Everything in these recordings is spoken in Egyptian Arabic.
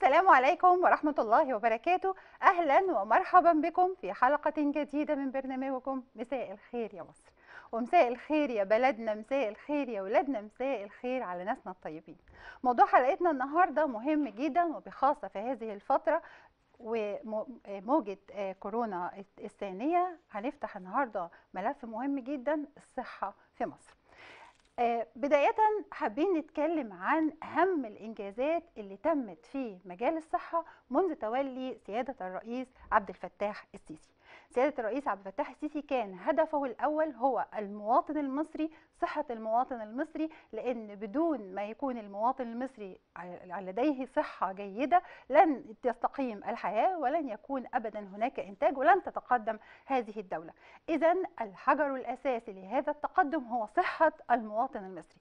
السلام عليكم ورحمة الله وبركاته أهلا ومرحبا بكم في حلقة جديدة من برنامجكم مساء الخير يا مصر ومساء الخير يا بلدنا مساء الخير يا ولادنا مساء الخير على ناسنا الطيبين موضوع حلقتنا النهاردة مهم جدا وبخاصة في هذه الفترة وموجة كورونا الثانية هنفتح النهاردة ملف مهم جدا الصحة في مصر بداية حابين نتكلم عن أهم الإنجازات اللي تمت في مجال الصحة منذ تولي سيادة الرئيس عبد الفتاح السيسي سيادة الرئيس عبد الفتاح السيسي كان هدفه الأول هو المواطن المصري صحة المواطن المصري لأن بدون ما يكون المواطن المصري لديه صحة جيدة لن تستقيم الحياة ولن يكون أبدا هناك إنتاج ولن تتقدم هذه الدولة إذا الحجر الأساسي لهذا التقدم هو صحة المواطن المصري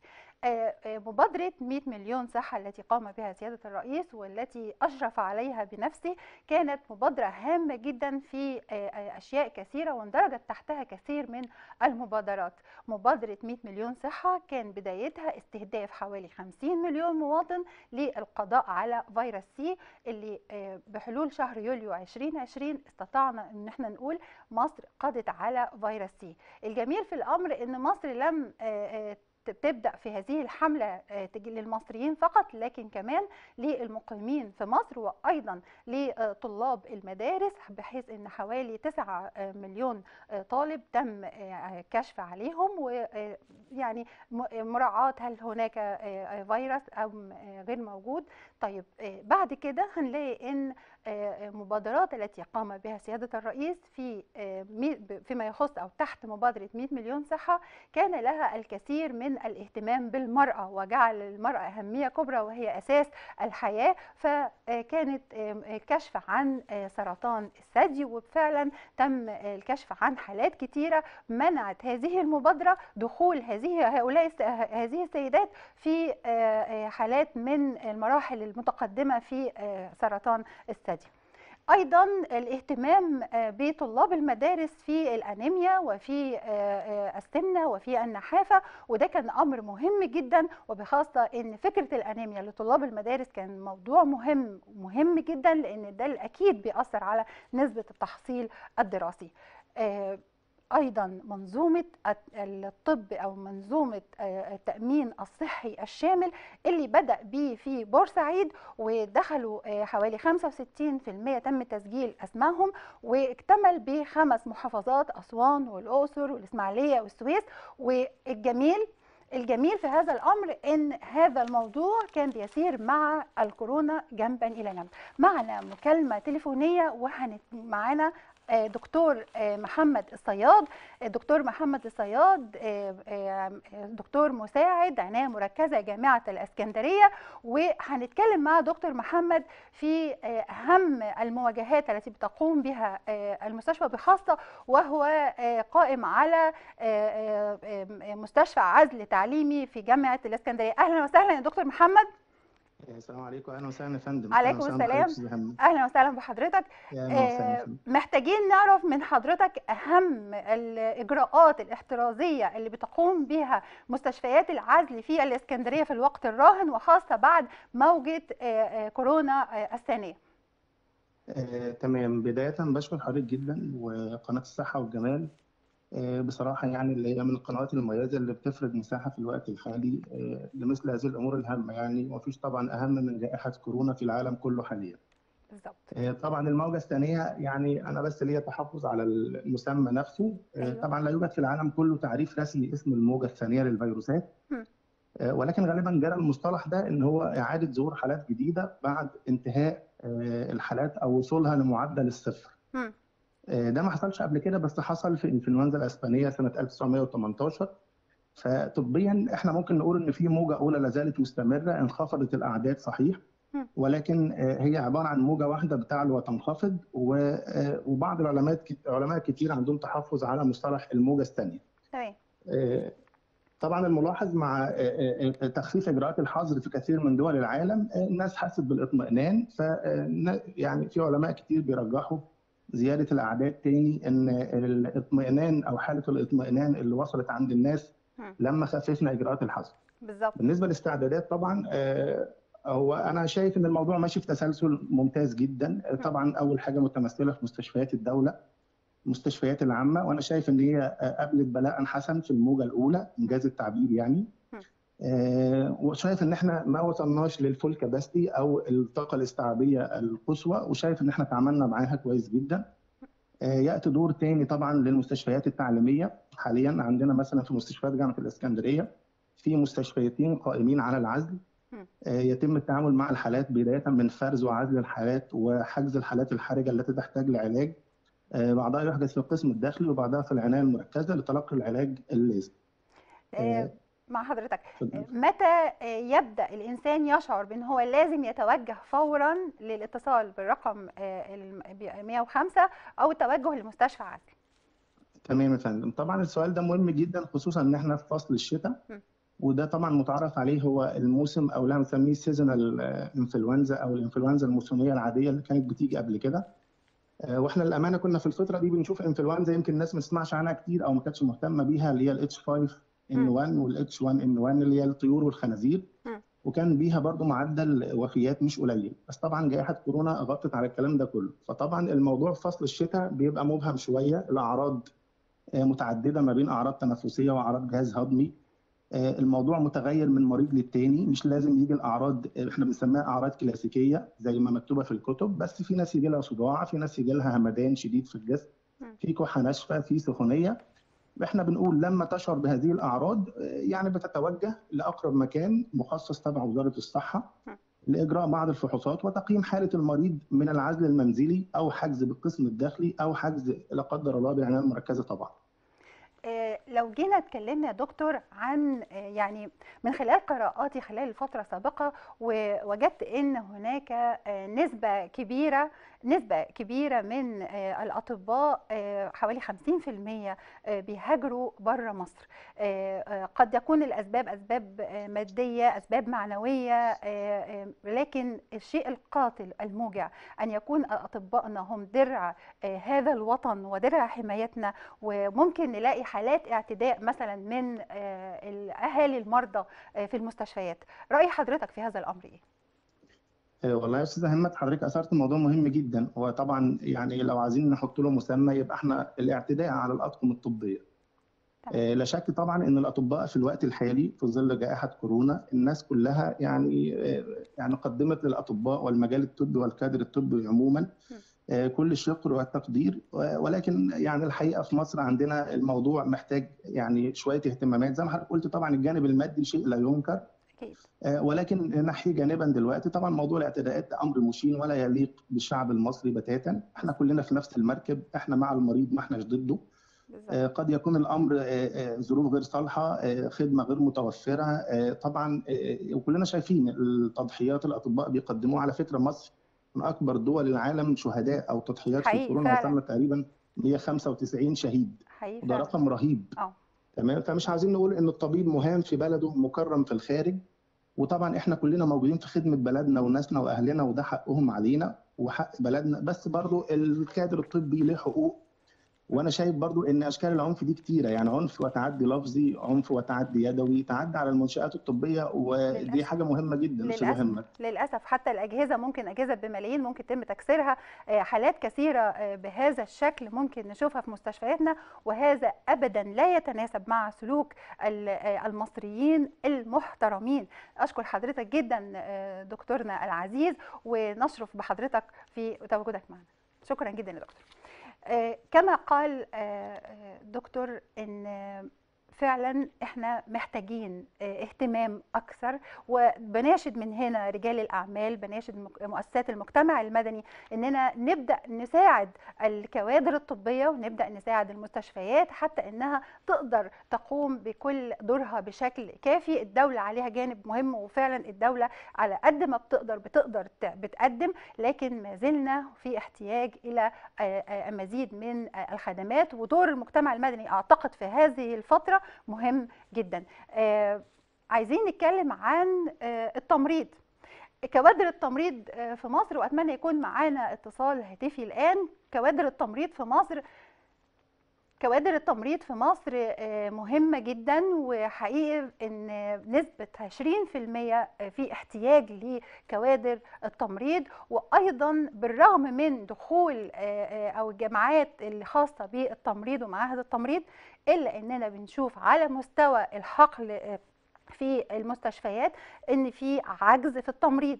مبادرة 100 مليون صحة التي قام بها سيادة الرئيس والتي أشرف عليها بنفسه كانت مبادرة هامة جدا في أشياء كثيرة واندرجت تحتها كثير من المبادرات مبادرة 100 مليون صحة كان بدايتها استهداف حوالي 50 مليون مواطن للقضاء على فيروس سي اللي بحلول شهر يوليو 2020 استطعنا ان احنا نقول مصر قضت على فيروس سي الجميل في الأمر ان مصر لم تبدا في هذه الحمله للمصريين فقط لكن كمان للمقيمين في مصر وايضا لطلاب المدارس بحيث ان حوالي 9 مليون طالب تم كشف عليهم ويعني مراعاه هل هناك فيروس او غير موجود طيب بعد كده هنلاقي ان مبادرات التي قام بها سياده الرئيس في فيما يخص او تحت مبادره 100 مليون صحه كان لها الكثير من الاهتمام بالمراه وجعل المراه اهميه كبرى وهي اساس الحياه فكانت كشف عن سرطان الثدي وفعلا تم الكشف عن حالات كثيره منعت هذه المبادره دخول هذه هؤلاء هذه السيدات في حالات من المراحل المتقدمه في سرطان الثدي ايضا الاهتمام بطلاب المدارس في الانيميا وفي السمنه وفي النحافه وده كان امر مهم جدا وبخاصه ان فكره الانيميا لطلاب المدارس كان موضوع مهم مهم جدا لان ده اكيد بيأثر على نسبه التحصيل الدراسي ايضا منظومه الطب او منظومه التامين الصحي الشامل اللي بدا به في بورسعيد ودخلوا حوالي 65% تم تسجيل اسمائهم واكتمل بخمس محافظات اسوان والاقصر والاسماعيليه والسويس والجميل الجميل في هذا الامر ان هذا الموضوع كان بيسير مع الكورونا جنبا الى جنب معنا مكالمه تليفونيه ومعانا دكتور محمد الصياد دكتور محمد الصياد دكتور مساعد عنايه مركزه جامعه الاسكندريه وهنتكلم مع دكتور محمد في اهم المواجهات التي بتقوم بها المستشفى بخاصه وهو قائم على مستشفى عزل تعليمي في جامعه الاسكندريه اهلا وسهلا يا دكتور محمد السلام عليكم اهلا وسهلا يا فندم عليكم السلام اهلا وسهلا بحضرتك آه محتاجين نعرف من حضرتك اهم الاجراءات الاحترازيه اللي بتقوم بها مستشفيات العزل في الاسكندريه في الوقت الراهن وخاصه بعد موجه آه كورونا آه الثانيه آه، تمام بداية بشكر حضرتك جدا وقناة الصحة والجمال بصراحة يعني اللي هي من القنوات المميزة اللي بتفرض مساحة في الوقت الحالي لمثل هذه الأمور الهامة يعني ومفيش طبعا أهم من جائحة كورونا في العالم كله حاليا. بالظبط. طبعا الموجة الثانية يعني أنا بس ليا تحفظ على المسمى نفسه أيوة. طبعا لا يوجد في العالم كله تعريف رسمي اسم الموجة الثانية للفيروسات. م. ولكن غالبا جرى المصطلح ده ان هو اعاده ظهور حالات جديده بعد انتهاء الحالات او وصولها لمعدل الصفر. م. ده ما حصلش قبل كده بس حصل في الانفلونزا الاسبانيه سنه 1918 فطبيا احنا ممكن نقول ان في موجه اولى لا زالت مستمره انخفضت الاعداد صحيح ولكن هي عباره عن موجه واحده بتعلو وتنخفض وبعض العلماء علماء كتير عندهم تحفظ على مصطلح الموجه الثانيه. تمام. طبعا الملاحظ مع تخفيف اجراءات الحظر في كثير من دول العالم الناس حست بالاطمئنان ف يعني في علماء كتير بيرجحوا زياده الاعداد تاني ان الاطمئنان او حاله الاطمئنان اللي وصلت عند الناس لما خففنا اجراءات الحظر. بالظبط. بالنسبه للاستعدادات طبعا هو انا شايف ان الموضوع ماشي في تسلسل ممتاز جدا طبعا اول حاجه متمثله في مستشفيات الدوله المستشفيات العامه وانا شايف ان هي قابلت بلاء حسن في الموجه الاولى انجاز التعبير يعني آه وشايف ان احنا ما وصلناش للفول كاباستي او الطاقه الاستيعابيه القصوى وشايف ان احنا تعاملنا معاها كويس جدا آه ياتي دور تاني طبعا للمستشفيات التعليميه حاليا عندنا مثلا في مستشفيات جامعه الاسكندريه في مستشفيتين قائمين على العزل يتم التعامل مع الحالات بدايه من فرز وعزل الحالات وحجز الحالات الحرجه التي تحتاج لعلاج بعضها يحجز في القسم الداخلي وبعضها في العنايه المركزه لتلقي العلاج اللازم. مع حضرتك متى يبدا الانسان يشعر بان هو لازم يتوجه فورا للاتصال بالرقم 105 او التوجه لمستشفى عزل؟ تمام يا فندم طبعا السؤال ده مهم جدا خصوصا ان احنا في فصل الشتاء وده طبعا متعارف عليه هو الموسم او اللي بنسميه سيزونال انفلونزا او الانفلونزا الموسميه العاديه اللي كانت بتيجي قبل كده واحنا للامانه كنا في الفتره دي بنشوف انفلونزا يمكن الناس ما تسمعش عنها كتير او ما كانتش مهتمه بيها اللي هي الاتش 5 ان 1 والاتش 1 ان 1 اللي هي الطيور والخنازير وكان بيها برضو معدل وفيات مش قليل بس طبعا جائحه كورونا غطت على الكلام ده كله فطبعا الموضوع في فصل الشتاء بيبقى مبهم شويه الاعراض متعدده ما بين اعراض تنفسيه واعراض جهاز هضمي الموضوع متغير من مريض للتاني مش لازم يجي الاعراض احنا بنسميها اعراض كلاسيكيه زي ما مكتوبه في الكتب بس في ناس يجي لها صداع في ناس يجي لها همدان شديد في الجسم في كحه ناشفه في سخونيه احنا بنقول لما تشعر بهذه الاعراض يعني بتتوجه لاقرب مكان مخصص تبع وزاره الصحه لاجراء بعض الفحوصات وتقييم حاله المريض من العزل المنزلي او حجز بالقسم الداخلي او حجز لا قدر الله بالعنايه المركزه طبعا. لو جينا اتكلمنا يا دكتور عن يعني من خلال قراءاتي خلال الفترة السابقة ووجدت ان هناك نسبة كبيرة نسبة كبيرة من الأطباء حوالي 50% بيهاجروا بره مصر قد يكون الأسباب أسباب مادية أسباب معنوية لكن الشيء القاتل الموجع أن يكون أطبائنا هم درع هذا الوطن ودرع حمايتنا وممكن نلاقي حالات اعتداء مثلا من اهالي المرضى في المستشفيات راي حضرتك في هذا الامر ايه والله يا استاذه همت حضرتك اثرت موضوع مهم جدا هو طبعا يعني لو عايزين نحط له مسمى يبقى احنا الاعتداء على الاطقم الطبيه آه لا شك طبعا ان الاطباء في الوقت الحالي في ظل جائحه كورونا الناس كلها يعني آه يعني قدمت للاطباء والمجال الطبي والكادر الطبي عموما كل الشكر والتقدير ولكن يعني الحقيقه في مصر عندنا الموضوع محتاج يعني شويه اهتمامات زي ما حضرتك قلت طبعا الجانب المادي شيء لا ينكر أكيد. ولكن نحي جانبا دلوقتي طبعا موضوع الاعتداءات ده امر مشين ولا يليق بالشعب المصري بتاتا احنا كلنا في نفس المركب احنا مع المريض ما احناش ضده بالزبط. قد يكون الامر ظروف غير صالحه خدمه غير متوفره طبعا وكلنا شايفين التضحيات الاطباء بيقدموها على فكره مصر من اكبر دول العالم شهداء او تضحيات في كورونا وصلنا تقريبا 195 شهيد وده رقم رهيب أوه. تمام فمش عايزين نقول ان الطبيب مهان في بلده مكرم في الخارج وطبعا احنا كلنا موجودين في خدمه بلدنا وناسنا واهلنا وده حقهم علينا وحق بلدنا بس برضو الكادر الطبي له حقوق وانا شايف برضو ان اشكال العنف دي كتيره يعني عنف وتعدي لفظي عنف وتعدي يدوي تعدي على المنشات الطبيه ودي للأسف. حاجه مهمه جدا للأسف. للاسف حتى الاجهزه ممكن اجهزه بملايين ممكن يتم تكسيرها حالات كثيره بهذا الشكل ممكن نشوفها في مستشفياتنا وهذا ابدا لا يتناسب مع سلوك المصريين المحترمين اشكر حضرتك جدا دكتورنا العزيز ونشرف بحضرتك في تواجدك معنا شكرا جدا يا دكتور كما قال دكتور ان فعلا احنا محتاجين اهتمام اكثر وبناشد من هنا رجال الاعمال بناشد مؤسسات المجتمع المدني اننا نبدا نساعد الكوادر الطبيه ونبدا نساعد المستشفيات حتى انها تقدر تقوم بكل دورها بشكل كافي الدوله عليها جانب مهم وفعلا الدوله على قد ما بتقدر بتقدر بتقدم لكن ما زلنا في احتياج الى مزيد من الخدمات ودور المجتمع المدني اعتقد في هذه الفتره مهم جدا آه عايزين نتكلم عن آه التمريض كوادر التمريض آه في مصر واتمنى يكون معانا اتصال هاتفي الان كوادر التمريض في مصر كوادر التمريض في مصر مهمة جدا وحقيقي ان نسبة 20% في احتياج لكوادر التمريض وايضا بالرغم من دخول او الجامعات الخاصة بالتمريض ومعاهد التمريض الا اننا بنشوف على مستوى الحقل في المستشفيات ان في عجز في التمريض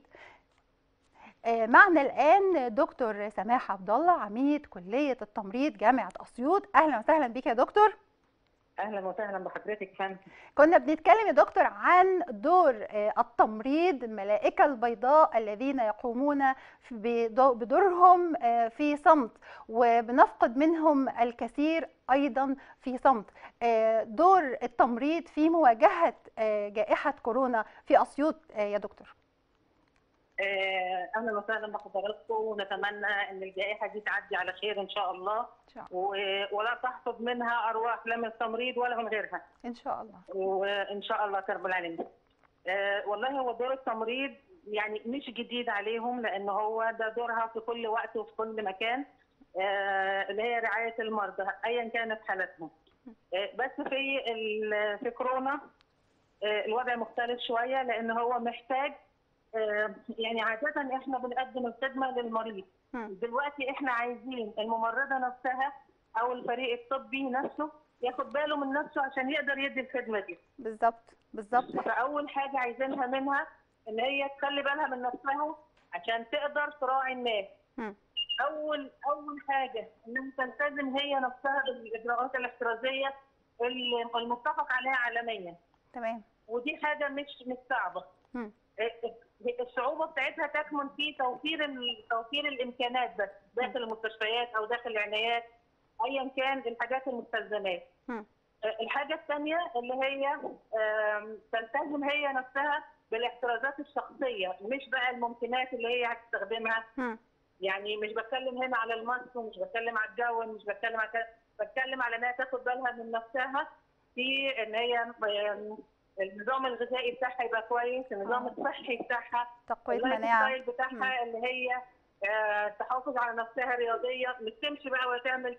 معنا الان دكتور سماح عبد الله عميد كليه التمريض جامعه اسيوط اهلا وسهلا بك يا دكتور اهلا وسهلا بحضرتك فندم كنا بنتكلم يا دكتور عن دور التمريض الملائكه البيضاء الذين يقومون بدورهم في صمت وبنفقد منهم الكثير ايضا في صمت دور التمريض في مواجهه جائحه كورونا في اسيوط يا دكتور اهلا وسهلا بحضراتكم ونتمنى ان الجائحه دي تعدي على خير ان شاء الله ولا تحفظ منها ارواح لا من التمريض ولا من غيرها ان شاء الله وان شاء الله رب العالمين أه والله هو دور التمريض يعني مش جديد عليهم لان هو ده دورها في كل وقت وفي كل مكان أه اللي هي رعايه المرضى ايا كانت حالتهم أه بس في في كورونا الوضع مختلف شويه لان هو محتاج يعني عادة احنا بنقدم الخدمة للمريض دلوقتي احنا عايزين الممرضة نفسها او الفريق الطبي نفسه ياخد باله من نفسه عشان يقدر يدي الخدمة دي بالظبط بالظبط فاول حاجة عايزينها منها ان هي تخلي بالها من نفسها عشان تقدر تراعي الناس م. اول اول حاجة انها تلتزم هي نفسها بالاجراءات الاحترازية المتفق عليها عالميا تمام ودي حاجة مش مش صعبة م. الصعوبه بتاعتها تكمن في توفير توفير الامكانات بس داخل المستشفيات او داخل العنايات ايا كان الحاجات المستلزمات. الحاجه الثانيه اللي هي تلتزم هي نفسها بالاحترازات الشخصيه مش بقى الممكنات اللي هي هتستخدمها يعني مش بتكلم هنا على الماسك ومش بتكلم على الجو مش بتكلم على كده بتكلم على انها تاخد بالها من نفسها في ان هي النظام الغذائي بتاعها يبقى كويس النظام الصحي بتاعها تقويه مناعه الستايل بتاعها اللي هي آه تحافظ على نفسها رياضيه مش تمشي بقى وتعمل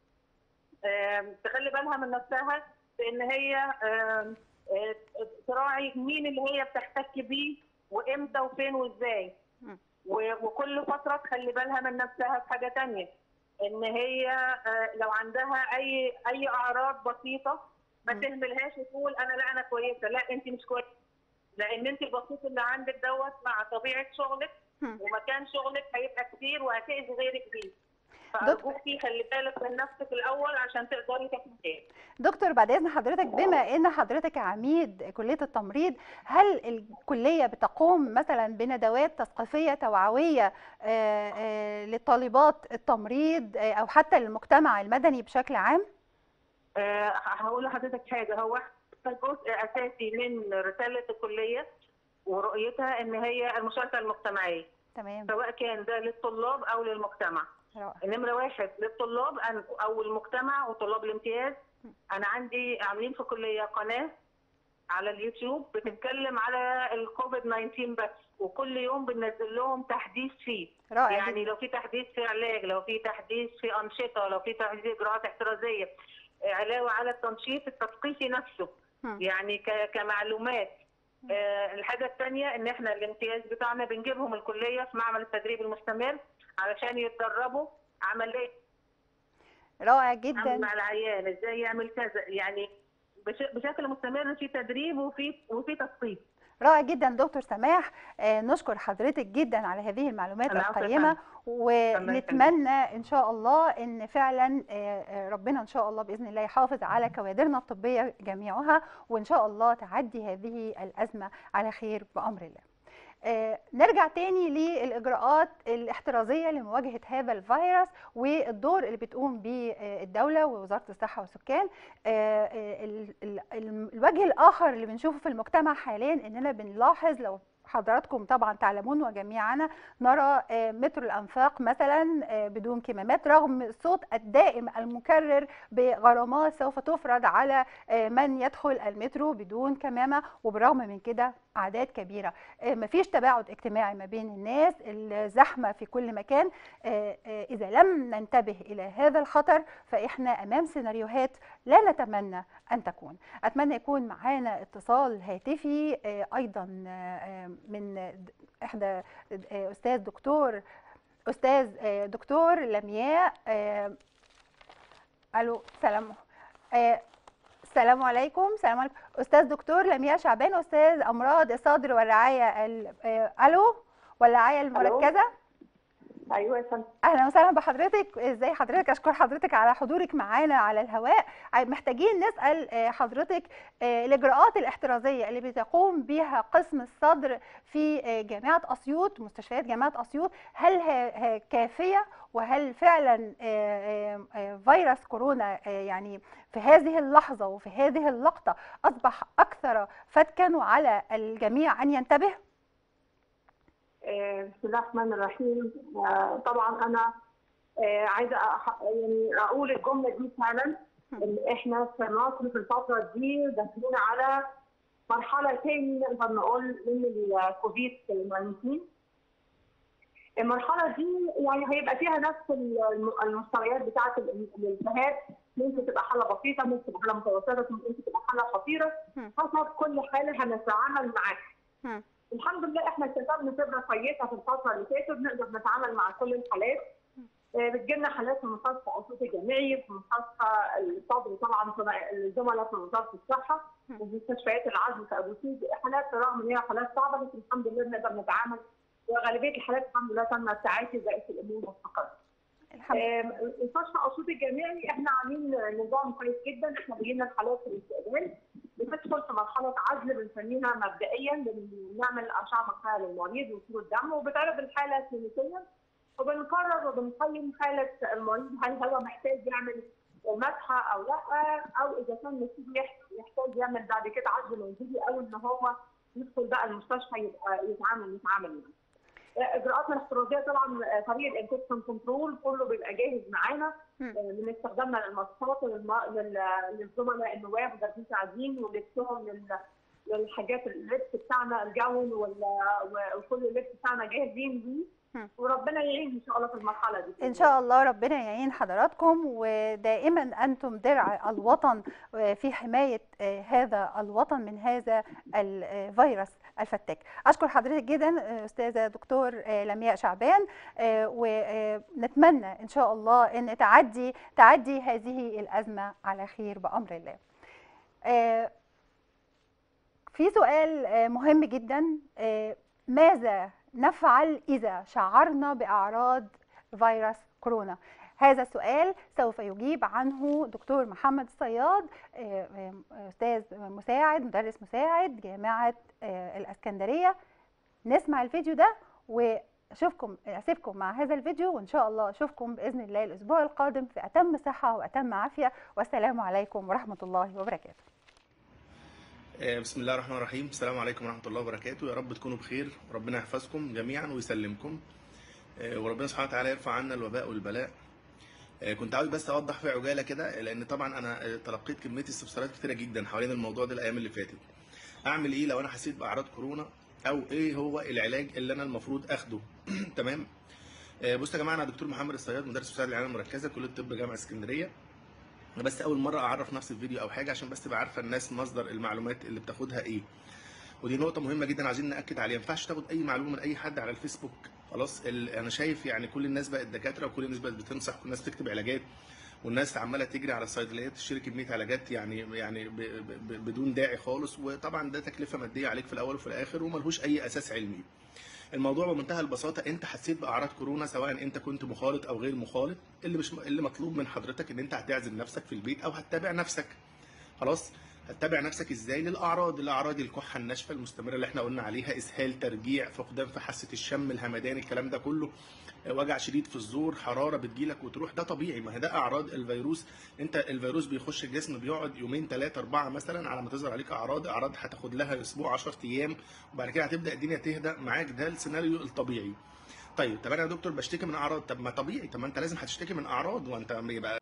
آه تخلي بالها من نفسها بان هي آه تراعي مين اللي هي بتحتك بيه وامتى وفين وازاي وكل فتره تخلي بالها من نفسها في حاجه ثانيه ان هي لو عندها اي اي اعراض بسيطه ما تهملهاش وتقول انا لا انا كويسه لا انت مش كويسه لان انت البسيط اللي عندك دوت مع طبيعه شغلك ومكان شغلك هيبقى كتير وهتاذي غيرك بيه فارجوكي خلي بالك من نفسك الاول عشان تقدري تاخدي دكتور بعد اذن حضرتك بما ان حضرتك عميد كليه التمريض هل الكليه بتقوم مثلا بندوات تثقيفيه توعويه لطالبات التمريض او حتى للمجتمع المدني بشكل عام؟ أه هقول لحضرتك حاجه هو جزء اساسي من رساله الكليه ورؤيتها ان هي المشاركه المجتمعيه تمام سواء كان ده للطلاب او للمجتمع نمره واحد للطلاب او المجتمع وطلاب الامتياز انا عندي عاملين في الكليه قناه على اليوتيوب بتتكلم على الكوفيد 19 بس وكل يوم بننزل لهم تحديث فيه رائع يعني لو في تحديث في علاج لو في تحديث في انشطه لو في تحديث اجراءات احترازيه علاوه على التنشيط التثقيفي نفسه م. يعني كمعلومات آه الحاجه الثانيه ان احنا الامتياز بتاعنا بنجيبهم الكليه في معمل التدريب المستمر علشان يتدربوا عمليه رائع جدا مع العيان ازاي يعمل كذا يعني بشكل مستمر في تدريب وفي وفي تثقيف رائع جدا دكتور سماح آه نشكر حضرتك جدا على هذه المعلومات القيمه ونتمنى ان شاء الله ان فعلا آه ربنا ان شاء الله باذن الله يحافظ على كوادرنا الطبيه جميعها وان شاء الله تعدي هذه الازمه على خير بامر الله آه نرجع تاني للاجراءات الاحترازيه لمواجهه هذا الفيروس والدور اللي بتقوم به الدوله ووزاره الصحه والسكان آه الوجه الاخر اللي بنشوفه في المجتمع حاليا اننا بنلاحظ لو حضراتكم طبعا تعلمون وجميعنا نرى مترو الانفاق مثلا بدون كمامات رغم الصوت الدائم المكرر بغرامات سوف تفرض على من يدخل المترو بدون كمامه وبرغم من كده اعداد كبيره آه، مفيش تباعد اجتماعي ما بين الناس الزحمه في كل مكان آه، آه، اذا لم ننتبه الى هذا الخطر فاحنا امام سيناريوهات لا نتمنى ان تكون اتمنى يكون معانا اتصال هاتفي آه، ايضا آه، آه، من د- احدى آه، استاذ دكتور استاذ آه، دكتور لمياء آه، الو سلام آه، السلام عليكم السلام عليكم استاذ دكتور لمياء شعبان استاذ امراض الصدر والرعايه ال- آه، الو والرعايه المركزه ايوه يا فندم اهلا وسهلا بحضرتك ازاي حضرتك اشكر حضرتك على حضورك معانا على الهواء ع- محتاجين نسال آه، حضرتك آه، الاجراءات الاحترازيه اللي بتقوم بها قسم الصدر في آه، جامعه اسيوط مستشفيات جامعه اسيوط هل ه- ه- كافيه وهل فعلا آه، آه، آه، فيروس كورونا آه، يعني في هذه اللحظه وفي هذه اللقطه اصبح اكثر فتكا وعلى الجميع ان ينتبه آه، بسم الله الرحمن الرحيم آه، طبعا انا آه، عايزه أح- يعني اقول الجمله دي فعلا ان احنا في مصر في الفتره دي داخلين على مرحله تاني نقدر نقول من الكوفيد 19 المرحله دي يعني هيبقى فيها نفس الم- المستويات بتاعه ال- الالتهاب ممكن تبقى حاله بسيطه ممكن تبقى حاله متوسطه ممكن تبقى حاله خطيره مم. حسب كل حاله هنتعامل معاها مم. الحمد لله احنا اكتسبنا خبره كويسه في الفتره اللي فاتت نقدر نتعامل مع كل الحالات آه، بتجيلنا حالات في مستشفى اسيوط الجامعي في مستشفى الصدر طبعا في الزملاء في وزاره الصحه مم. وفي مستشفيات العزل في ابو سيد حالات رغم ان هي حالات صعبه بس الحمد لله بنقدر نتعامل وغالبيه الحالات الحمد لله تم التعافي بقت الامور مستقره. الحمد لله آم، مستشفى اسيوط الجامعي احنا عاملين نظام كويس جدا احنا بيجينا الحالات في الاستقبال بتدخل في مرحله عزل بنسميها مبدئيا بنعمل اشعه مقطعيه للمريض وصوره دم وبتعرض الحاله كلينيكيا وبنقرر وبنقيم حاله المريض هل هو محتاج يعمل مسحه او لا او اذا كان محتاج يحتاج يعمل بعد كده عزل منزلي او ان هو يدخل بقى المستشفى يبقى يتعامل يتعامل معاه. اجراءاتنا الاحترازيه طبعا فريق الانفكشن كنترول كله بيبقى جاهز معانا مم. من استخدامنا للمصفات للم- لل- للزملاء النواب ودارسين قاعدين ولبسهم لل- للحاجات اللبس بتاعنا الجون وال- وكل اللبس بتاعنا جاهزين بيه مم. وربنا يعين ان شاء الله في المرحله دي ان شاء الله ربنا يعين حضراتكم ودائما انتم درع الوطن في حمايه هذا الوطن من هذا الفيروس الفتاك اشكر حضرتك جدا استاذه دكتور لمياء شعبان ونتمنى ان شاء الله ان تعدي تعدي هذه الازمه على خير بامر الله في سؤال مهم جدا ماذا نفعل إذا شعرنا بأعراض فيروس كورونا؟ هذا السؤال سوف يجيب عنه دكتور محمد الصياد أستاذ مساعد مدرس مساعد جامعة الإسكندرية نسمع الفيديو ده وأشوفكم أسيبكم مع هذا الفيديو وإن شاء الله أشوفكم بإذن الله الأسبوع القادم في أتم صحة وأتم عافية والسلام عليكم ورحمة الله وبركاته بسم الله الرحمن الرحيم السلام عليكم ورحمة الله وبركاته يا رب تكونوا بخير وربنا يحفظكم جميعا ويسلمكم وربنا سبحانه وتعالى يرفع عنا الوباء والبلاء كنت عاوز بس اوضح في عجاله كده لان طبعا انا تلقيت كميه استفسارات كتيره جدا حوالين الموضوع ده الايام اللي فاتت اعمل ايه لو انا حسيت باعراض كورونا او ايه هو العلاج اللي انا المفروض اخده تمام بصوا يا جماعه انا دكتور محمد الصياد مدرس مساعد العنايه المركزه كليه طب جامعه اسكندريه انا بس اول مره اعرف نفسي في فيديو او حاجه عشان بس تبقى عارفه الناس مصدر المعلومات اللي بتاخدها ايه ودي نقطه مهمه جدا عايزين ناكد عليها ما ينفعش تاخد اي معلومه من اي حد على الفيسبوك خلاص انا شايف يعني كل الناس بقت دكاتره وكل الناس بقت بتنصح كل الناس بتكتب علاجات والناس عماله تجري على الصيدليات تشتري كميه علاجات يعني يعني ب ب بدون داعي خالص وطبعا ده تكلفه ماديه عليك في الاول وفي الاخر وملهوش اي اساس علمي الموضوع بمنتهى البساطه انت حسيت باعراض كورونا سواء انت كنت مخالط او غير مخالط اللي مش اللي مطلوب من حضرتك ان انت هتعزل نفسك في البيت او هتتابع نفسك خلاص هتتابع نفسك ازاي للاعراض الاعراض الكحه الناشفه المستمره اللي احنا قلنا عليها اسهال ترجيع فقدان في حاسه الشم الهمدان الكلام ده كله وجع شديد في الزور حراره بتجيلك وتروح ده طبيعي ما هي ده اعراض الفيروس انت الفيروس بيخش الجسم بيقعد يومين ثلاثه اربعه مثلا على ما تظهر عليك اعراض اعراض هتاخد لها اسبوع 10 ايام وبعد كده هتبدا الدنيا تهدى معاك ده السيناريو الطبيعي طيب طب انا يا دكتور بشتكي من اعراض طب ما طبيعي طب ما انت لازم هتشتكي من اعراض وانت يبقى